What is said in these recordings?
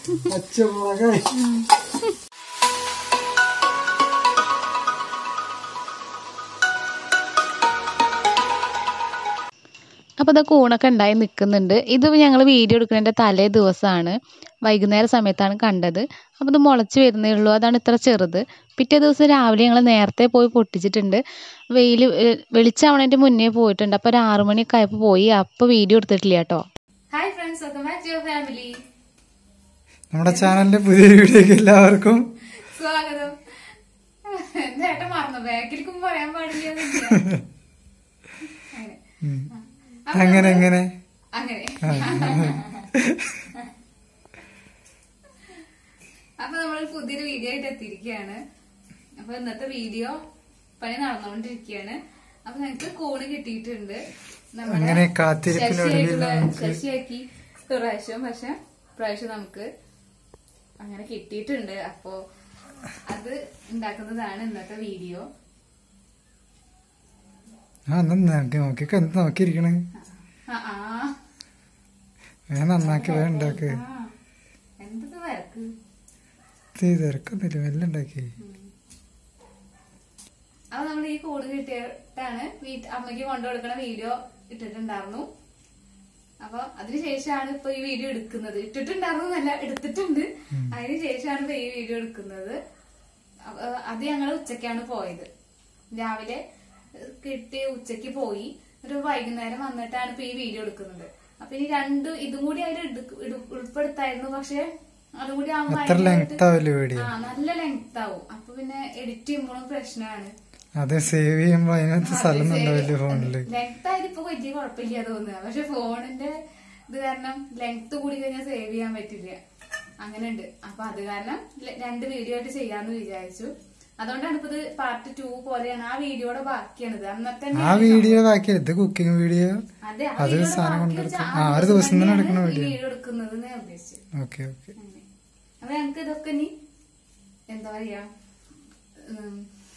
പച്ചമുളകായി അപ്പോൾ ഇതൊക്കെ ഊണൊക്കെ ഉണ്ടായി നിൽക്കുന്നുണ്ട് ഇത് ഞങ്ങൾ വീഡിയോ എടുക്കുന്നതിൻ്റെ തലേ ദിവസമാണ് വൈകുന്നേര സമയത്താണ് കണ്ടത് അപ്പോൾ ഇത് മുളച്ച് വരുന്നേ ഉള്ളൂ അതാണ് ഇത്ര ചെറുത് പിറ്റേ ദിവസം രാവിലെ ഞങ്ങൾ നേരത്തെ പോയി പൊട്ടിച്ചിട്ടുണ്ട് വെയിൽ വെളിച്ചാവണതിൻ്റെ മുന്നേ പോയിട്ടുണ്ട് അപ്പോൾ ഒരു ആറു മണിയൊക്കെ ആയപ്പോൾ പോയി അപ്പോൾ വീഡിയോ എടുത്തിട്ടില്ല കേട്ടോ hi friends welcome back to your family നമ്മുടെ ചാനലിന്റെ പുതിയൊരു വീഡിയോക്ക് എല്ലാവർക്കും സ്വാഗതം എന്തായിട്ട് മറന്നു ബാക്കിലേക്കും പറയാൻ പാടില്ല ഉം. അങ്ങനെ എങ്ങനെ അങ്ങനെ അപ്പൊ നമ്മൾ പുതിയൊരു വീഡിയോ ആയിട്ട് എത്തിയിരിക്കുകയാണ് അപ്പൊ ഇന്നത്തെ വീഡിയോ പണി നടന്നുകൊണ്ടിരിക്കുകയാണ് അപ്പൊ ഞങ്ങക്ക് കൂണ് കിട്ടിയിട്ടുണ്ട് അങ്ങനെ കാത്തിരിപ്പിനൊടുവിൽ നമുക്ക് ശശിയാക്കി പ്രാവശ്യം പക്ഷെ പ്രാവശ്യം നമുക്ക് അങ്ങനെ കിട്ടിയിട്ടുണ്ട് അപ്പോ അത് ഉണ്ടാക്കുന്നതാണ് ഇന്നത്തെ വീഡിയോ ആ എന്നാ നോക്കി നോക്കിയൊക്കെ എന്ത് നോക്കിയിരിക്കണേ ആ ആ വേഗം നന്നാക്കി വേഗം ഉണ്ടാക്ക് ആ. എന്തൊക്കെ വരക്ക് ഇത് തിരക്കൊന്നുമില്ല മെല്ലെ ഉണ്ടാക്കി അപ്പൊ നമ്മൾ ഈ കൂട് കിട്ടിയിട്ടാണ് വീട്ട് അമ്മയ്ക്ക് കൊണ്ടുകൊടുക്കണ വീഡിയോ ഇട്ടിട്ടുണ്ടായിരുന്നു അപ്പൊ അതിനുശേഷമാണ് ഇപ്പൊ ഈ വീഡിയോ എടുക്കുന്നത് ഇട്ടിട്ടുണ്ടായിരുന്നു എന്നല്ല എടുത്തിട്ടുണ്ട് അതിന് ശേഷമാണ് ഇപ്പൊ ഈ വീഡിയോ എടുക്കുന്നത് അപ്പൊ അത് ഞങ്ങൾ ഉച്ചക്കാണ് പോയത് രാവിലെ ഏഹ്, കിട്ടി ഉച്ചക്ക് പോയി ഒരു വൈകുന്നേരം വന്നിട്ടാണ് ഇപ്പൊ ഈ വീഡിയോ എടുക്കുന്നത് അപ്പൊ ഇനി രണ്ട് ഇതും കൂടി അതിൽ ഉൾപ്പെടുത്തായിരുന്നു പക്ഷെ അതും കൂടി ആവുമ്പോ അത്ര ഭയങ്കരായിട്ട് ലെങ്ത് ആവില്ല വീഡിയോ ആ നല്ല ലെങ്ത് ആവും അപ്പൊ പിന്നെ എഡിറ്റ് ചെയ്യുമ്പോഴും പ്രശ്നമാണ് അത് സേവ് ചെയ്യുമ്പോ അതിനകത്ത് സ്ഥലം ഉണ്ടാവില്ല ഫോണില് ലെങ്ത് ആയിട്ട് ഇപ്പൊ വലിയ കുഴപ്പമില്ല തോന്നുക പക്ഷെ ഫോണിന്റെ ഇത് കാരണം ലെങ്ത് കൂടി കഴിഞ്ഞാൽ സേവ് ചെയ്യാൻ പറ്റില്ല അങ്ങനെ ഉണ്ട് അപ്പൊ അത് കാരണം ല- രണ്ട് വീഡിയോ ആയിട്ട് ചെയ്യാന്ന് വിചാരിച്ചു അതുകൊണ്ടാണ് ഇപ്പൊ ഇത് പാർട്ട് ടു പോലെയാണ് ആ വീഡിയോയുടെ ബാക്കിയാണിത് അന്നത്തെ ആ വീഡിയോ ബാക്കി ഇത് കുക്കിംഗ് വീഡിയോ അതെ ആ അത് വീഡിയോയുടെ സാധനം ബാക്കി കൊണ്ടെടുക്കും. വെച്ച ആ, ഒരു ദിവസം തന്നെ തന്നെയാണ് എടുക്കണ ഈ വീഡിയോ. വീഡിയോ എടുക്കുന്നത് ഞാൻ ഉദ്ദേശിച്ചു ഓക്കെ ഓക്കെ അങ്ങനെ. അപ്പൊ ഞങ്ങക്ക് ഇതൊക്കെ നീ എന്താ പറയാ ഉം,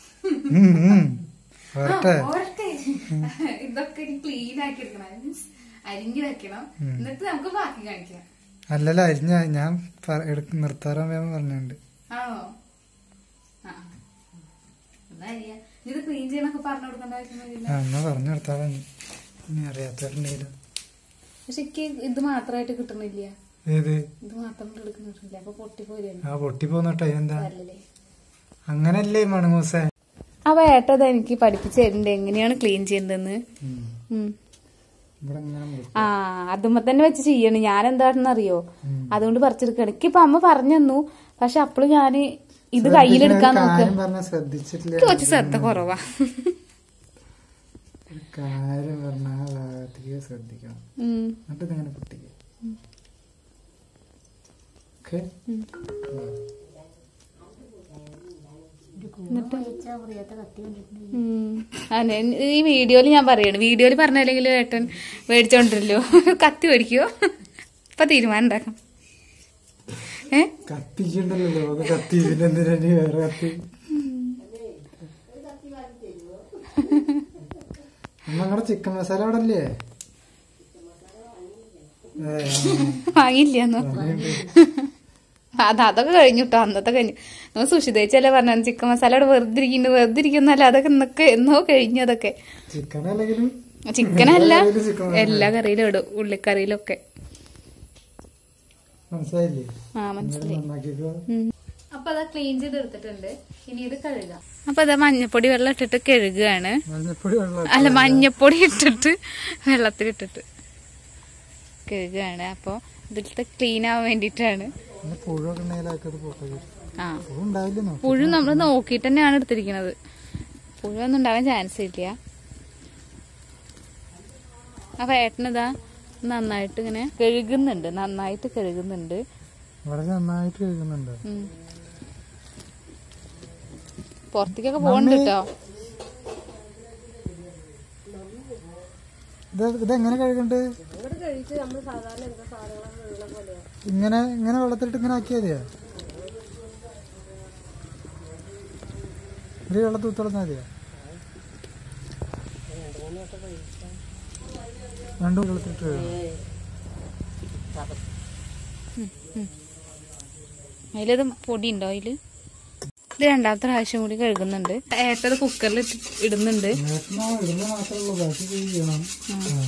വരട്ടെ ആ, പോരട്ടെ. ഇതൊക്കെ ഇനി ക്ലീൻ ആക്കി എടുക്കണം മീൻസ് അരിഞ്ഞു വെക്കണം എന്നിട്ട് നമുക്ക് ബാക്കി കാണിക്കാം അല്ലല്ല അരിഞ്ഞ ഞാൻ പറ- എടുക്ക- നിർത്താറാൻ വേഗം പറഞ്ഞിട്ടുണ്ട് ആണോ ആ ആ. എന്നാ അരിയാ നീ ഇത് ക്ലീൻ ചെയ്യണൊക്കെ പറഞ്ഞു കൊടുക്കേണ്ട ആവശ്യമൊന്നുമില്ല ആ എന്നാ പറഞ്ഞു നിർത്താറാ ഇനി അറിയാത്തവരുണ്ടെങ്കിലും പക്ഷെ എനിക്ക് ഇത് മാത്രമായിട്ട് കിട്ടണില്ല ഏത് ഇത് മാത്രം എടുക്കുന്ന കിട്ടുന്നില്ല അപ്പൊ പൊട്ടിപ്പോരുന്നു ആ പൊട്ടി പോന്നിട്ടെ എന്താ അല്ലല്ലേ അങ്ങനല്ലേ മണമൂസേ അപ്പൊ ഏട്ടത് എനിക്ക് പഠിപ്പിച്ചു തരുന്നുണ്ട് എങ്ങനെയാണ് ക്ലീൻ ചെയ്യേണ്ടതെന്ന് ഉം. ഇവിടെ ഇങ്ങനെ മുറി- ആ അതുമ്പോ തന്നെ വെച്ച് ചെയ്യണ് ഞാൻ എന്താണെന്ന് അറിയോ അതുകൊണ്ട് പറിച്ചെടുക്കണം എനിക്കിപ്പൊ അമ്മ പറഞ്ഞു തന്നു പക്ഷെ അപ്പോഴും ഞാന് ഇത് കയ്യിലെടുക്കാൻ ഒരു നോക്കുക കാര്യം പറഞ്ഞ ശ്രദ്ധിച്ചിട്ടില്ല കുറച്ച് ശ്രദ്ധ കുറവാ ഒരു കാര്യം പറഞ്ഞാൽ അധികം ശ്രദ്ധിക്കണം ഉം. എന്നിട്ട് ഇതിങ്ങനെ പൊട്ടിക്കുക ഓക്കെ ഉം. അതെ ഈ വീഡിയോയില് ഞാൻ പറയണ് വീഡിയോയില് പറഞ്ഞല്ലെങ്കിൽ ഏട്ടൻ മേടിച്ചോണ്ടിരല്ലോ കത്തി മേടിക്കോ ഇപ്പൊ തീരുമാനം ഉണ്ടാക്കാം ഏ കത്തിക്കണ്ടല്ലോ ലോക കത്തി ഇതിനെന്തിനാ നീ വേറെ കത്തി അമ്മ നിങ്ങളുടെ ചിക്കൻ മസാല അവിടെ അല്ലേ ഏ, വാങ്ങിയില്ലെന്നോ അത് അതൊക്കെ കഴിഞ്ഞു കേട്ടോ അന്നത്തെ കഴിഞ്ഞു നമ്മൾ സുഷിതേച്ചല്ലേ പറഞ്ഞ ചിക്കൻ മസാല അവിടെ വെറുതെ ഇരിക്കുന്നു വെറുതെ ഇരിക്കുന്നല്ല അതൊക്കെ എന്നൊക്കെ എന്നോ കഴിഞ്ഞു അതൊക്കെ ചിക്കൻ അല്ലെങ്കിലും ചിക്കനല്ല എല്ലാ കറിയിലും ചിക്കൻ എല്ലാ കറിയിലും ഇടും ഉള്ളിക്കറിയിലൊക്കെ മനസ്സിലായില്ലേ ആ മനസ്സിലായി നന്നാക്കിക്കോ അപ്പൊ അത് ക്ലീൻ ചെയ്ത് എടുത്തിട്ടുണ്ട് ഇനി ഇത് കഴുകാം അപ്പൊ അത് മഞ്ഞപ്പൊടി വെള്ളം ഇട്ടിട്ട് കഴുകുകയാണ് മഞ്ഞപ്പൊടി വെള്ളം അല്ല മഞ്ഞപ്പൊടി ഇട്ടിട്ട് വെള്ളത്തിലിട്ടിട്ട് കഴുകുകയാണ് അപ്പൊ ഇതിലത്തെ ക്ലീൻ ആവാൻ വേണ്ടിയിട്ടാണ് പിന്നെ പുഴുവൊക്കെ ഉണ്ടെങ്കിലാക്കത് പൊട്ടത് ആ പുഴു ഉണ്ടാവില്ല നോക്കി പുഴു നമ്മൾ നോക്കിയിട്ട് തന്നെയാണ് എടുത്തിരിക്കുന്നത് പുഴുവൊന്നും ഉണ്ടാവാൻ ചാൻസ് ഇല്ല അപ്പൊ ഏട്ടനിതാ നന്നായിട്ട് ഇങ്ങനെ കഴുകുന്നുണ്ട് നന്നായിട്ട് കഴുകുന്നുണ്ട് വളരെ നന്നായിട്ട് കഴുകുന്നുണ്ട് ഉം. പുറത്തേക്കൊക്കെ പോകണ്ട കേട്ടോ ഇത് ഇതെങ്ങനെ കഴുകണ്ട് ഇങ്ങനെ ഇങ്ങനെ വെള്ളത്തിലിട്ട് ഇങ്ങനെ ആക്കിയാ മതിയോ ഇത് വെള്ളത്തിൽ ഉത്തളഞ്ഞാ മതിയോ രണ്ടും വെള്ളത്തിലിട്ട് കഴുകണം അതിലത് പൊടി ഉണ്ടോ അതില് ഇത് രണ്ടാമത്തെ പ്രാവശ്യം കൂടി കഴുകുന്നുണ്ട് ഏട്ടത് കുക്കറിൽ ഇടുന്നുണ്ട് ഏട്ടനോ ഇടുന്ന മാത്രമേ ഉള്ളൂ ബാക്കി ചെയ്യണം ആ.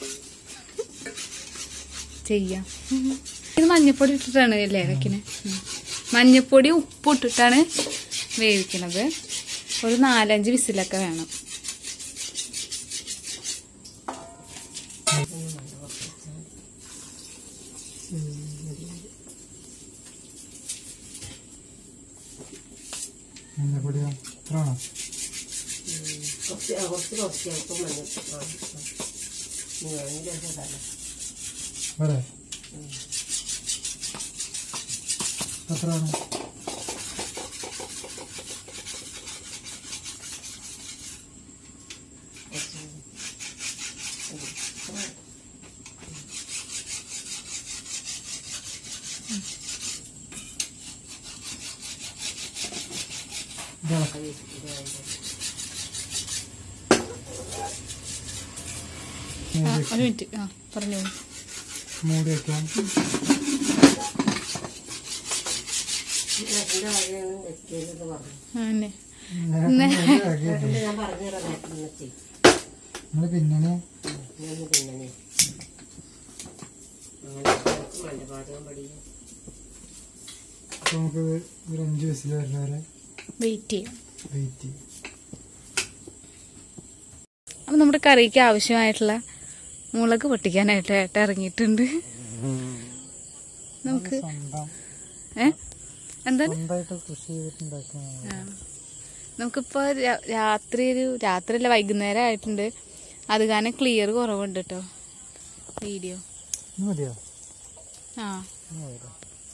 ചെയ്യാം ഇത് മഞ്ഞപ്പൊടി ഇട്ടിട്ടാണ് അല്ലേ വെക്കണേ മഞ്ഞപ്പൊടി ഉപ്പ് ഇട്ടിട്ടാണ് വേവിക്കണത് ഒരു നാലഞ്ച് വിസിലൊക്കെ വേണം മഞ്ഞപ്പൊടിയോ എത്രയാണോ ഇവിടെ എത്രയാണ് ഇതാ. ആ, ഒരു മിനിറ്റ് ആ പറഞ്ഞോളൂ മൂടി വെക്കാം ആ, എന്നെ നിങ്ങള് പിന്നെ അപ്പൊ നമുക്ക് ഒരു അഞ്ച് വയസ്സിൽ വരുന്ന വരെ വെയിറ്റ് ചെയ്യാം വെയിറ്റ് ചെയ്യും അപ്പം നമ്മുടെ കറിക്ക് ആവശ്യമായിട്ടുള്ള മുളക് പൊട്ടിക്കാനായിട്ട് ഏട്ട ഇറങ്ങിയിട്ടുണ്ട് നമുക്ക് സ്വന്തം ഏ എന്താണ് സ്വന്തമായിട്ട് കൃഷി ചെയ്തിട്ടുണ്ടാക്കുന്ന ആ. നമുക്കിപ്പോ രാ- രാത്രി ഒരു രാത്രിയല്ല വൈകുന്നേരം ആയിട്ടുണ്ട് അത് കാരണം ക്ലിയർ കുറവുണ്ട് കേട്ടോ വീഡിയോ ഇത് മതിയോ ആ ഇത് മതിയോ?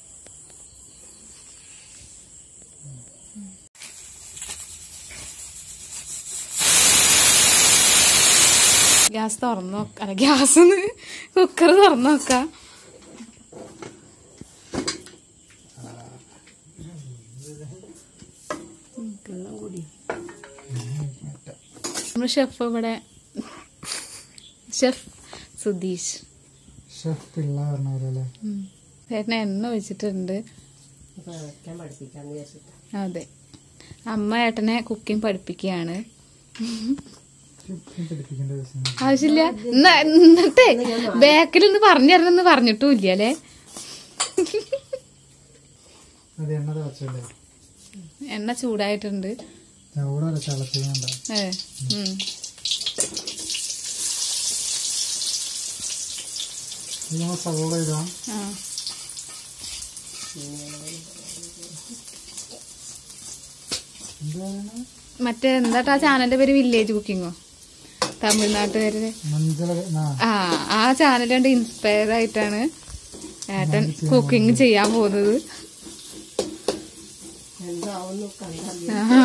ഗ്യാസ് തുറന്നു നോക്ക അല്ല ഗ്യാസ് കുക്കർ തുറന്നു നോക്കാം നമ്മുടെ ഷെഫ് ഇവിടെ ഷെഫ് സുധീഷ് ഷെഫ് പിള്ള പറഞ്ഞ പോലെ അല്ലേ ഉം. ചേട്ടന് എണ്ണ ഒഴിച്ചിട്ടുണ്ട് അതെ അമ്മ ഏട്ടനെ കുക്കിംഗ് പഠിപ്പിക്കുകയാണ് കുക്കിംഗ് പഠിപ്പിക്കേണ്ട ദിവസം ആവശ്യമില്ല എന്നാ- എന്നിട്ടേ ബാക്കിൽ ഒന്ന് പറഞ്ഞു തരണമെന്ന് പറഞ്ഞിട്ടും ഇല്ല അല്ലേ അത് എണ്ണ തിളച്ചല്ലേ എണ്ണ ചൂടായിട്ടുണ്ട് ചൂടല്ല തിളച്ചുകൊണ്ട ഏ ഉം. ഇത് നമ്മൾ സവോള ഇടാം ആ എന്താണ് മറ്റേ എന്താട്ടാ ചാനലിന്റെ പേര് വില്ലേജ് കുക്കിങ്ങോ തമിഴ്നാട്ടുകാരുടെ മഞ്ചള ആ ആ ആ ചാനൽ കൊണ്ട് ഇൻസ്പയർ ആയിട്ടാണ് ഏട്ടൻ കുക്കിംഗ് ചെയ്യാൻ പോകുന്നത് ആ.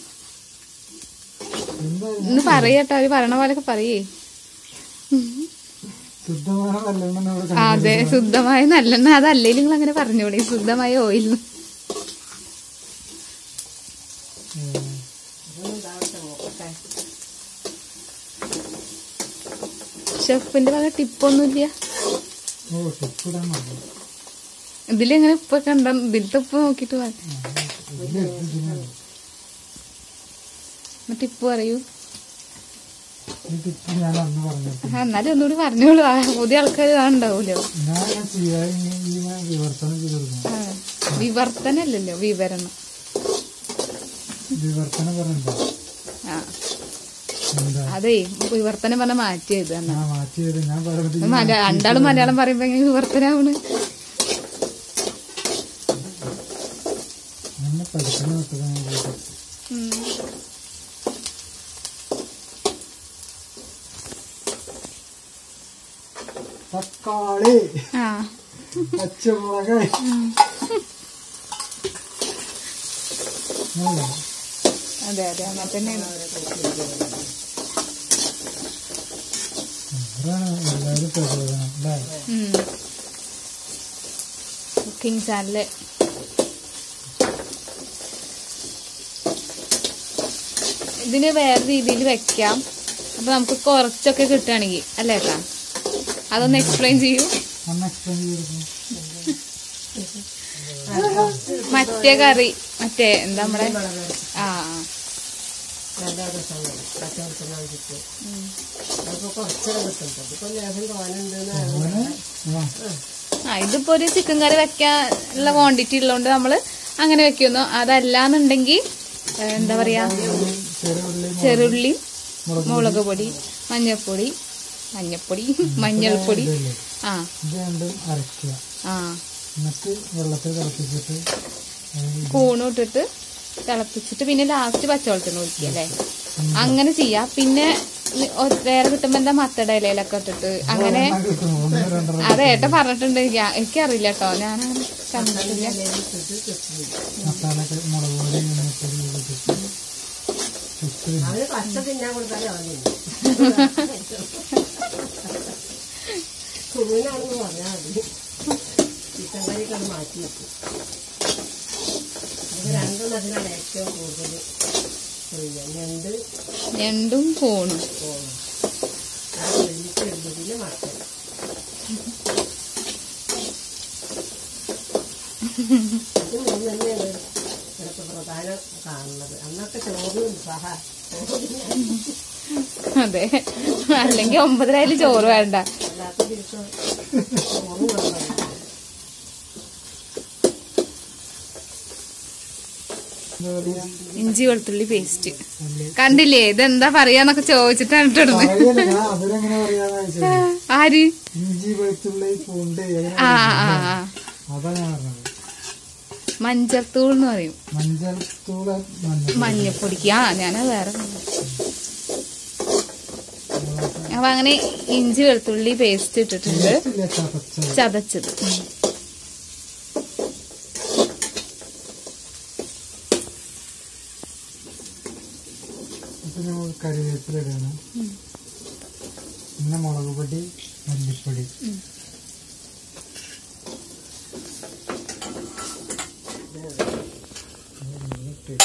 എന്താ ഇന്ന് പറയട്ടോ അവര് പറയണ പോലൊക്കെ പറയേ ശുദ്ധമായ നല്ലെണ്ണ ഇവിടെ ആ, അതെ ശുദ്ധമായ നല്ലെണ്ണ അതല്ലേ നിങ്ങൾ അങ്ങനെ പറഞ്ഞോളി ശുദ്ധമായ ഓയിൽ ഷെഫിന്റെ വക ടിപ്പൊന്നുമില്ല ഓ ടിപ്പിടാൻ മതി ഇതിലെങ്ങനെ ഉപ്പ് കണ്ട ഇതിലത്തെ ഉപ്പ് നോക്കിട്ട് പറ ടിപ്പ് പറയൂ ഈ ടിപ്പ് ഞാൻ അന്ന് പറഞ്ഞിട്ട് ആ, എന്നാലും ഒന്നുകൂടി പറഞ്ഞോളൂ ആ, പുതിയ ആൾക്കാർ ഉണ്ടാവൂലോ ഞാൻ ഞാൻ ചെയ്യാൻ ഈ ഞാൻ വിവർത്തനം ചെയ്ത് കൊടുക്കണം ആ, വിവർത്തനല്ലല്ലോ വിവരണം വിവർത്തനം പറഞ്ഞിട്ടുണ്ടോ ആ എന്താ അതെ വിവർത്തനം പറഞ്ഞ മാറ്റി എഴുതാന്ന ഞാൻ മാറ്റി ചെയ്ത് ഞാൻ പറഞ്ഞത് മല- രണ്ടാളും മലയാളം പറയുമ്പോ എങ്ങനെ വിവർത്തനാവണ് എന്നെ പഠിക്കുന്ന വിട്ടതാണ് ഉം. തക്കാളി ആ പച്ചമുളക് അല്ലേ? അതെ അതെ അങ്ങനെ തന്നെയാണ് അതാണ് എല്ലാവരും പ്രചോദനം അല്ലേ കുക്കിംഗ് ചാനല് ഇതിന് വേറെ രീതിയിൽ വെക്കാം അപ്പൊ നമുക്ക് കുറച്ചൊക്കെ കിട്ടുകയാണെങ്കിൽ അല്ലേ ഏട്ടാ അതൊന്ന് എക്സ്പ്ലെയിൻ ചെയ്യൂ ഒന്ന് എക്സ്പ്ലെയിൻ ചെയ്ത് കൊടുക്കും മറ്റേ കറി മറ്റേ എന്താ നമ്മുടെ ആ ആ. നല്ല രസമാണ് പച്ചവെളിച്ചെണ്ണ ഒഴിച്ചിട്ട് അതിപ്പോ കുറച്ചൊക്കെ കിട്ടും അതിപ്പോ ലേശം തോനുണ്ട് ആ ആ ഇതിപ്പോ ഒരു ചിക്കൻ കറി വെക്കാനുള്ള ക്വാണ്ടിറ്റി ഉള്ളതുകൊണ്ട് നമ്മള് അങ്ങനെ വെക്കുന്നു അതല്ലാന്നുണ്ടെങ്കിൽ ഏ, എന്താ പറയാ ചെറുള്ളി ചെറുള്ളി മുളക് പൊടി മഞ്ഞൾപ്പൊടി മഞ്ഞൾപ്പൊടി മഞ്ഞൾപ്പൊടി ആ ഇത് രണ്ടും അരയ്ക്കുക ആ എന്നിട്ട് വെള്ളത്തിൽ തിളപ്പിച്ചിട്ട് അതിൽ കൂണും ഇട്ടിട്ട് തിളപ്പിച്ചിട്ട് പിന്നെ ലാസ്റ്റ് പച്ചവെള്ളത്തിന് ഒഴിക്കുക അല്ലേ അങ്ങനെ ചെയ്യാം പിന്നെ നി- ഒ- വേറെ കിട്ടുമ്പോ എന്താ മത്തട ഇലയിലൊക്കെ ഇട്ടിട്ട് അങ്ങനെ കിട്ടും ഒന്ന് രണ്ടെണ്ണം അത് ഏട്ടൻ പറഞ്ഞിട്ടുണ്ട് ഞാൻ- എനിക്കറിയില്ല കേട്ടോ ഞാനങ്ങനെ കണ്ടിട്ടില്ല മസാല മുളക് പൊടി മഞ്ഞപ്പൊടി ഇതൊക്കെ ഇട്ട് ചുട്ട് അവര് പച്ച തിന്നാൻ കൊടുത്താലേ അവന് കുറുവിനാണെന്ന് പറഞ്ഞാൽ മതി ചിക്കൻ കറിയൊക്കെ അത് മാറ്റി വെക്കും അത് രണ്ടെണ്ണത്തിനാണ് ഏറ്റവും കൂടുതൽ ചെയ്യുക ഞണ്ട് ഞണ്ടും കൂണും പോകണം അത് വെള്ളിച്ച് വെള്ളിയിൽ മറക്കണം ഇത് മൂന്ന് തന്നെയാണ് ചിലപ്പോൾ പ്രധാനം കാണുന്നത് അന്നൊക്കെ ചോറും സഹ അതെ അല്ലെങ്കിൽ ഒമ്പതരായാലും ചോറ് വേണ്ട അല്ലാത്ത ദിവസം ചോറും കൊണ്ടുവരണം എന്താ പറയാ ഇഞ്ചി വെളുത്തുള്ളി പേസ്റ്റ് കണ്ടില്ലേ ഇതെന്താ പറയാന്നൊക്കെ ചോദിച്ചിട്ടാണ് ഇട്ടിടുന്നത് പറയല്ല ഞാൻ അവരെങ്ങനെ പറയാന്ന് ചോദിച്ചത് ആര് ഇഞ്ചി വെളുത്തുള്ളി പൂണ്ട് എങ്ങനെ ആ ആ ആ അതാ ഞാൻ പറഞ്ഞത് മഞ്ചത്തൂൾ എന്ന് പറയും മഞ്ഞൾ തൂള മഞ്ഞൾ മഞ്ഞപ്പൊടിക്ക് ആ ഞാനത് വേറെ പറഞ്ഞു. അപ്പൊ അങ്ങനെ ഇഞ്ചി വെളുത്തുള്ളി പേസ്റ്റ് ഇട്ടിട്ടുണ്ട് ഇല്ല ചതച്ചത് ചതച്ചത് ഉം. ഇപ്പൊ നമ്മൾ കറിവേപ്പില ഇടണം പിന്നെ മുളക് പൊടി മല്ലിപ്പൊടി എന്നിട്ട്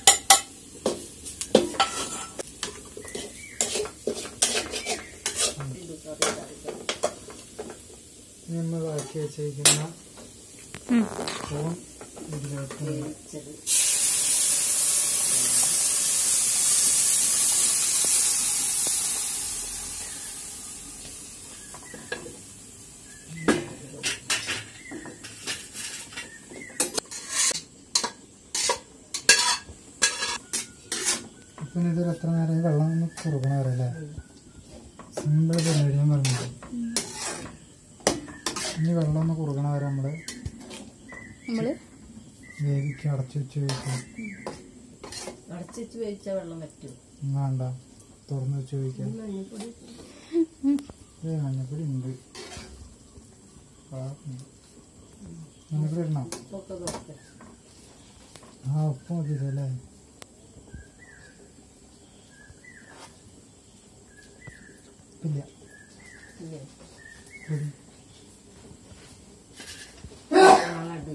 നമ്മൾ ആക്കി വെച്ചിരിക്കുന്ന ഉം. ഫോൺ ഇതിലേക്ക് ഇപ്പം ഇതൊരു എത്ര നേരം ഈ വെള്ളം ഒന്ന് കുറുകണ വരെ അല്ലേ സിമ്പിൾ പരിപാടി ഞാൻ പറഞ്ഞത് ഇനി വെള്ളം ഒന്ന് കുറുകണ വരെ നമ്മള് നമ്മള് വേവിക്ക് അടച്ചു വെച്ച് വേവിക്കാം അടച്ചു വേവിച്ച വെള്ളം പറ്റും വേണ്ട തുറന്ന് വെച്ച് വേവിക്കാം മഞ്ഞപ്പൊടി ഏ മഞ്ഞപ്പൊടി ഉണ്ട് ആ, ഉണ്ട്. മഞ്ഞപ്പൊടി ഇടണം ഉപ്പൊക്കെ നോക്കാം ആ ഉപ്പ് മതിയല്ലേ ഇല്ല ഇല്ലേ പൊടി നാളെ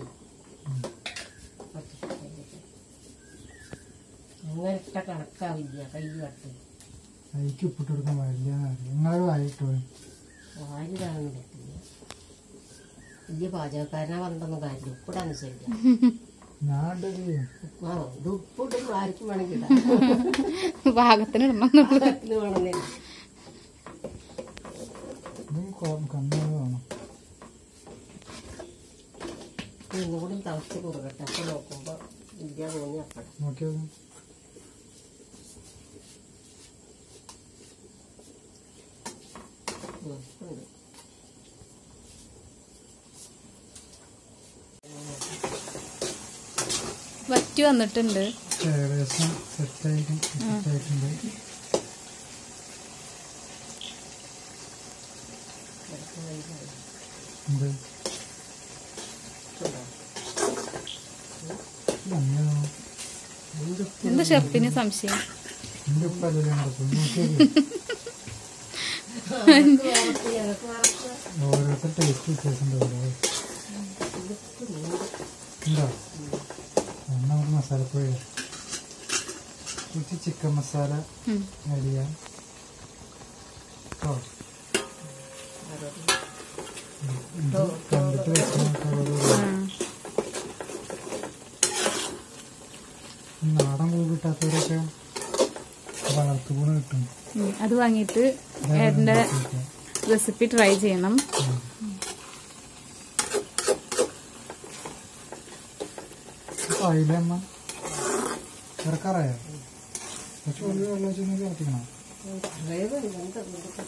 അങ്ങനെ ഇട്ട കണക്കാവില്ല കൈ കട്ട് അതിക്ക് ഉപ്പിട്ട് കൊടുക്കാൻ പാടില്ല നിങ്ങളെ വായിട്ട് വാരി കാണാൻ പറ്റില്ല വലിയ പാചകക്കാരനെ പറഞ്ഞിട്ടൊന്നും കാര്യമില്ല ഉപ്പിടാൻ ശരില്ല ഞാൻ ഇട്ടത് ആ ഇത് ഉപ്പിടും ആർക്കും വേണമെങ്കിൽ ഇടാം പാകത്തിന് ഇടണം എന്നുള്ളൂ. പാകത്തിന് വേണമെന്നില്ല ഇതും കൊ- കമ്മി വേണം ഇന്നും കൂടി തിളച്ച് കുറുകട്ടെ അപ്പൊ നോക്കുമ്പോ ഇല്ല തോന്നി അപ്പഴ നോക്കിയത് ഉണ്ട് വറ്റി വന്നിട്ടുണ്ട് ഏകദേശം സെറ്റായിട്ടും സെറ്റായിട്ടുണ്ട് എന്ത് കമ്മിയാണോ എന്താ ഷെഫിന് സംശയം എന്റെ ഉപ്പല്ലേ നടക്കും നോക്കിയത് ഓരോരുത്തർ ടേസ്റ്റ് വ്യത്യാസം ഉണ്ടാവില്ലേ ഉണ്ടോ എന്നാ ഒരു മസാലപ്പൊടി കുറച്ച് ചിക്കൻ മസാല ഉം. ആഡ് ചെയ്യാം കേട്ടോ ഇത് കണ്ടിട്ട് വെച്ചാൽ ആ. നാടൻ കൂട് കിട്ടാത്തവരൊക്കെ വളർത്തുകൂണ് കിട്ടും ഉം, അത് വാങ്ങിയിട്ട് ഏട്ടന്റെ റെസിപ്പി ട്രൈ ചെയ്യണം പായില്ലേ അമ്മ ഇറക്കാറായോ കുറച്ച് വലിയ വെള്ളം വെച്ച് ഇറക്കിക്കണം വേവുണ്ട്, ഉണ്ട്, ഉണ്ട്.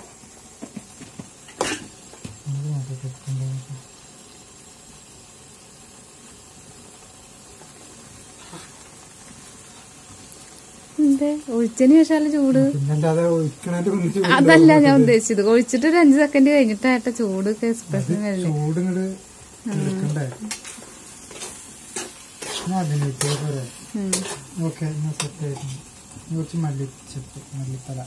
നമുക്ക് നോക്കാം കിട്ടുന്നുണ്ടോ എന്തേ ഒഴിച്ചതിന് ശേഷം ചൂട് പിന്നല്ലാതെ ഒഴിക്കണതിന്റെ മുന്നിൽ ചൂട് അതല്ല ഞാൻ ഉദ്ദേശിച്ചത് ഒഴിച്ചിട്ട് ഒരു അഞ്ച് സെക്കൻഡ് കഴിഞ്ഞിട്ടായിട്ട് ചൂട് എക്സ്പ്രഷൻ കഴിഞ്ഞു ചൂട് ഇങ്ങട് എടുക്കണ്ടേ ഞാൻ അതിലേക്ക് പോരെ ഓക്കെ എന്നാ സെറ്റ് ആയിരുന്നു ഇനി കുറച്ച് മല്ലിച്ചപ്പ് മല്ലിത്തല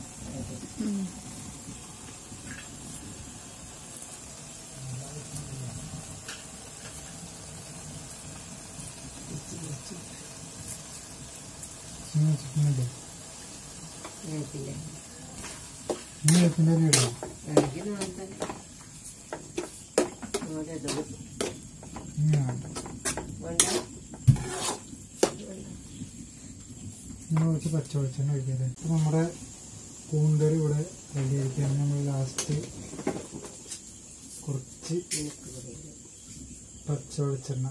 ഇനി വെച്ചിട്ടുണ്ടല്ലേ വേപ്പില. ഇനി വേപ്പിൻ്റെ ഇല ഇടാം വേണമെങ്കിൽ നാളെ തന്നെ. നാളെ ഇടും. ഇനി വേണ്ട വേണ്ട? നമ്മൾ കുറച്ച് പച്ച വെളിച്ചെണ്ണ ഒഴിക്കല്ലേ അപ്പൊ നമ്മുടെ കൂന്തൽ ഇവിടെ റെഡി ആയിരിക്കുകയാണ് നമ്മൾ ലാസ്റ്റ് കുറച്ച് എനിക്ക് പറയില്ല. പച്ച വെളിച്ചെണ്ണ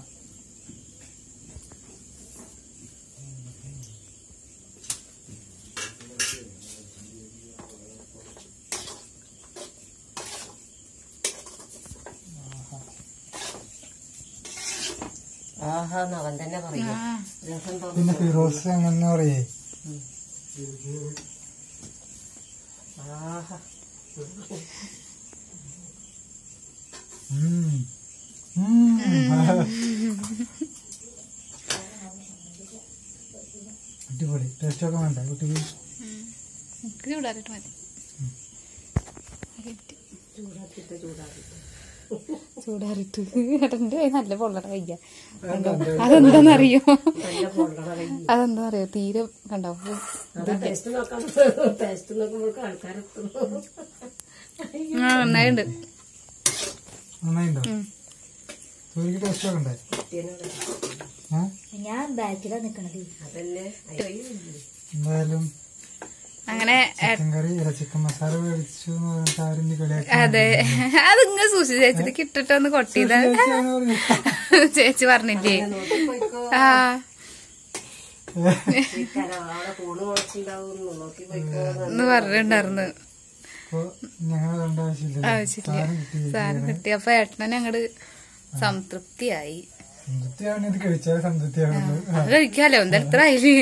ആഹാന്ന് അവൻ തന്നെ പറയാ രസം പിന്നെ തോന്നുന്നു ഫിറോസ് അങ്ങനെ പറയേ ആഹാ ഉം. ഉം. അടിപൊളി ടേസ്റ്റ് ഒക്കെ വേണ്ട കുട്ടിക്ക് ചൂടാറിട്ട് മതി ചൂടാക്കിട്ട് ചൂടാക്കി ചൂടാറിട്ട് ഏട്ടന്റെ കൈ നല്ല പൊള്ളട കയ്യ അതെന്താന്നറിയോ നല്ല പൊള്ളണ കൈ അതെന്താന്നറിയോ തീരെ കണ്ടോ അതാ ടേസ്റ്റ് നോക്കാൻ ടേസ്റ്റ് നോക്കുമ്പോൾ ആൾക്കാരെത്തുന്നു ആ നന്നായിണ്ട് നന്നായിണ്ടോ ചോദിക്ക് ടേസ്റ്റ് ഒക്കെ ഉണ്ടേ കുട്ടീനോട് ഏ? ഞാൻ ബാക്കിലാ നിക്കണത് അതല്ലേ എന്തായാലും അങ്ങനെ ചിക്കൻ കറി അല്ല ചിക്കൻ മസാല മേടിച്ചു എന്ന് പറഞ്ഞിട്ട് ആരും ഇനി കളിയാക്കി അതെ അതിങ്ങ് സൂക്ഷിച്ച് ചേച്ചിട്ട് കിട്ടിട്ടൊന്ന് കൊട്ടിയതാ ചേച്ചി പറഞ്ഞില്ലേ പോയിക്കോ ആ ചിക്കൻ അവിടെ കൂണ് മുളച്ചുണ്ടാവും നോക്കി പോയിക്കോ എന്ന് പറഞ്ഞിട്ടുണ്ടായിരുന്നു അപ്പൊ ഞങ്ങൾ കണ്ട ആവശ്യമില്ല ആവശ്യമില്ല സാധനം കിട്ടി സാധനം കിട്ടി അപ്പൊ ഏട്ടനെ അങ്ങട് സംതൃപ്തിയായി സംതൃപ്തിയാണ് ഇത് കഴിച്ചാൽ സംതൃപ്തിയാവുള്ളൂ അത് കഴിക്കാലോ എന്താ എത്ര ആയില്ലേ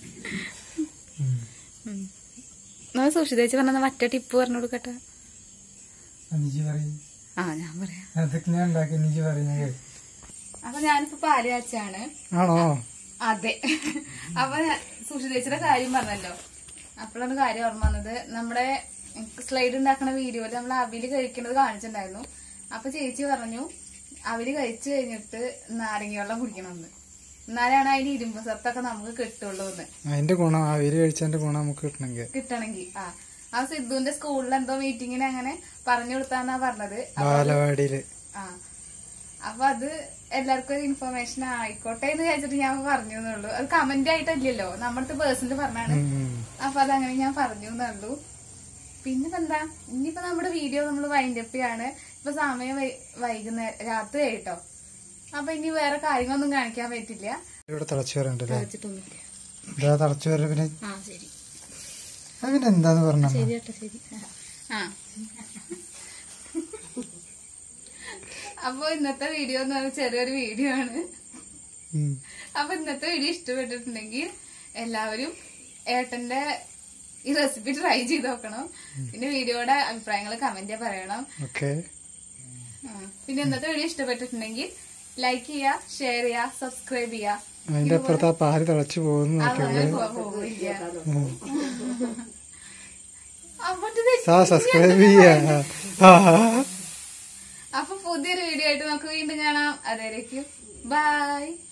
ഉം. നമ്മൾ സുഷിത ചേച്ചി പറഞ്ഞ മറ്റേ ടിപ്പ് പറഞ്ഞു കൊടുക്കട്ടെ അനിജി പറയും ആ ഞാൻ പറയാം അതൊക്കെ ഞാൻ ഉണ്ടാക്കി അനിജി പറയുന്നത് അപ്പൊ ഞാനിപ്പോ പാല് കാച്ചാണ് ആണോ അതെ അപ്പൊ സുഷിതേച്ചിയുടെ കാര്യം പറഞ്ഞല്ലോ അപ്പോഴാണ് കാര്യം ഓർമ്മ വന്നത് നമ്മുടെ സ്ലൈഡ് ഉണ്ടാക്കുന്ന വീഡിയോയിൽ നമ്മൾ അവില് കഴിക്കുന്നത് കാണിച്ചിട്ടുണ്ടായിരുന്നു അപ്പൊ ചേച്ചി പറഞ്ഞു അവില് കഴിച്ചു കഴിഞ്ഞിട്ട് നാരങ്ങ വെള്ളം കുടിക്കണമെന്ന് എന്നാലാണ് അതിന് ഇരുമ്പ് സത്തൊക്കെ നമുക്ക് കിട്ടുള്ളൂ എന്ന് അതിന്റെ ഗുണം ആവിരി കഴിച്ചതിന്റെ ഗുണം നമുക്ക് കിട്ടണമെങ്കിൽ കിട്ടണമെങ്കിൽ ആ ആ സിദ്ധുവിന്റെ സ്കൂളിൽ എന്തോ മീറ്റിങ്ങിന് അങ്ങനെ പറഞ്ഞു കൊടുത്താന്നാ പറഞ്ഞത് ബാലവാടിയില് ആ അപ്പൊ അത് എല്ലാവർക്കും ഒരു ഇൻഫർമേഷൻ ആയിക്കോട്ടെ എന്ന് വിചാരിച്ചിട്ട് ഞാൻ പറഞ്ഞു എന്നുള്ളൂ അത് കമന്റ് ആയിട്ടല്ലല്ലോ നമ്മുടെ പേഴ്സണൽ പറഞ്ഞാണ് ഉം. അപ്പൊ അതങ്ങനെ ഞാൻ പറഞ്ഞു എന്നുള്ളൂ പിന്നെ എന്താ ഇനിയിപ്പോ നമ്മുടെ വീഡിയോ നമ്മൾ വൈൻഡപ്പ് ചെയ്യാണ് ഇപ്പൊ സമയം വൈ- വൈകുന്നേരം രാത്രി ആയിട്ടോ അപ്പൊ ഇനി വേറെ കാര്യങ്ങളൊന്നും കാണിക്കാൻ പറ്റില്ല ഇവിടെ തിളച്ചു വരണ്ടല്ലേ വെച്ചിട്ടൊന്നുമില്ല ഇതാ തിളച്ചു വര പിന്നെ ആ ശരി അത് പിന്നെ എന്താന്ന് പറഞ്ഞ ശരി കേട്ടോ ശരി ആ അപ്പൊ ഇന്നത്തെ വീഡിയോ എന്ന് പറഞ്ഞാൽ ചെറിയൊരു വീഡിയോ ആണ് അപ്പൊ ഇന്നത്തെ വീഡിയോ ഇഷ്ടപ്പെട്ടിട്ടുണ്ടെങ്കിൽ എല്ലാവരും ഏട്ടന്റെ ഈ റെസിപ്പി ട്രൈ ചെയ്ത് നോക്കണം പിന്നെ വീഡിയോയുടെ അഭിപ്രായങ്ങൾ കമന്റ് പറയണം ഓക്കെ ആ. പിന്നെ ഇന്നത്തെ വീഡിയോ ഇഷ്ടപ്പെട്ടിട്ടുണ്ടെങ്കിൽ ലൈക്ക് ചെയ്യുക ഷെയർ ചെയ്യുക സബ്സ്ക്രൈബ് ചെയ്യുക അതിന്റെ അപ്പുറത്ത് ആ പാല് തിളച്ചു പോകുന്നു അങ്ങനെ പോ- പോവില്ല അപ്പൊ ഇത് ആ സബ്സ്ക്രൈബ് ചെയ്യാ ആ അപ്പൊ പുതിയൊരു വീഡിയോ ആയിട്ട് നമുക്ക് വീണ്ടും കാണാം അതേക്കും ബൈ